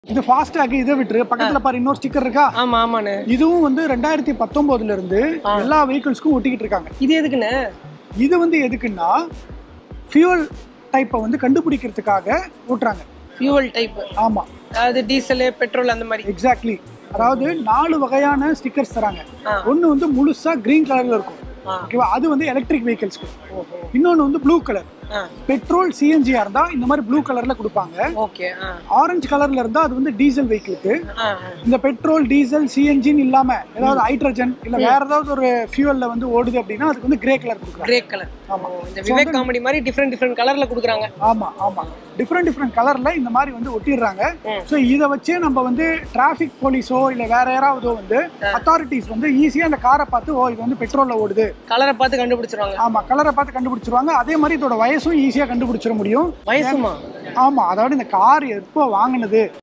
இது ஃபாஸ்டாக் இதை விட்டுரு பக்கத்துல பாரு இன்னொரு ஸ்டிக்கர் இருக்கா ஆமா ஆமாண்ணே இதுவும் வந்து ரெண்டாயிரத்தி பத்தொன்பதுல இருந்து எல்லா வெஹிக்கிள்ஸ்க்கும் ஒட்டிக்கிட்டு இருக்காங்க இது எதுக்குண்ணே இது வந்து எதுக்குன்னா ஃபியூல் டைப்பை வந்து கண்டுபிடிக்கிறதுக்காக ஓட்டுறாங்க ஃபியூவல் டைப் ஆமா அதாவது டீசலு பெட்ரோல் அந்த மாதிரி எக்ஸாக்ட்லி அதாவது நாலு வகையான ஸ்டிக்கர்ஸ் தராங்க ஆ. ஒன்னு வந்து முழுசா கிரீன் கலர்ல இருக்கும் ஆ. ஓகேவா அது வந்து எலக்ட்ரிக் வெஹிக்கிள்ஸ்க்கு ஓஹோ இன்னொன்னு வந்து ப்ளூ கலர் ஆ பெட்ரோல் சிஎன்ஜியா இருந்தா இந்த மாதிரி ப்ளூ கலர்ல கொடுப்பாங்க ஓகே ஆ ஆரஞ்சு கலர்ல இருந்தா அது வந்து டீசல் வெஹிக்கிளுக்கு ஆ இந்த பெட்ரோல் டீசல் சிஎன்ஜின்னு இல்லாம ஏதாவது ஹைட்ரஜன் இல்ல வேற ஏதாவது ஒரு ஃபியூவல்ல வந்து ஓடுது அப்படின்னா அதுக்கு வந்து கிரே கலர் கொடுக்குறாங்க கிரே கலர் ஆமா இந்த விவேக் காமெடி மாதிரி டிஃப்ரெண்ட் டிஃப்ரெண்ட் கலர்ல கொடுக்குறாங்க ஆமா ஆமா டிஃப்ரெண்ட் டிஃப்ரெண்ட் கலர்ல இந்த மாதிரி வந்து ஒட்டிடுறாங்க ம். ஸோ இதை வச்சே நம்ம வந்து டிராஃபிக் போலீஸோ இல்ல வேற யாராவதோ வந்து அத்தாரிட்டிஸ் வந்து ஈஸியா அந்த காரை பார்த்து ஓ இது வந்து பெட்ரோல்ல ஓடுது கலரை பார்த்து கண்டுபிடிச்சிருவாங்க ஆமா கலரை பார்த்து கண்டுபிடிச்சிருவாங்க அதே மாதிரி இதோட வயசும் ஈஸியா கண்டுபிடிச்சிட முடியும் வயசுமா ஆமா அதாவது இந்த கார் எப்போ வாங்கினது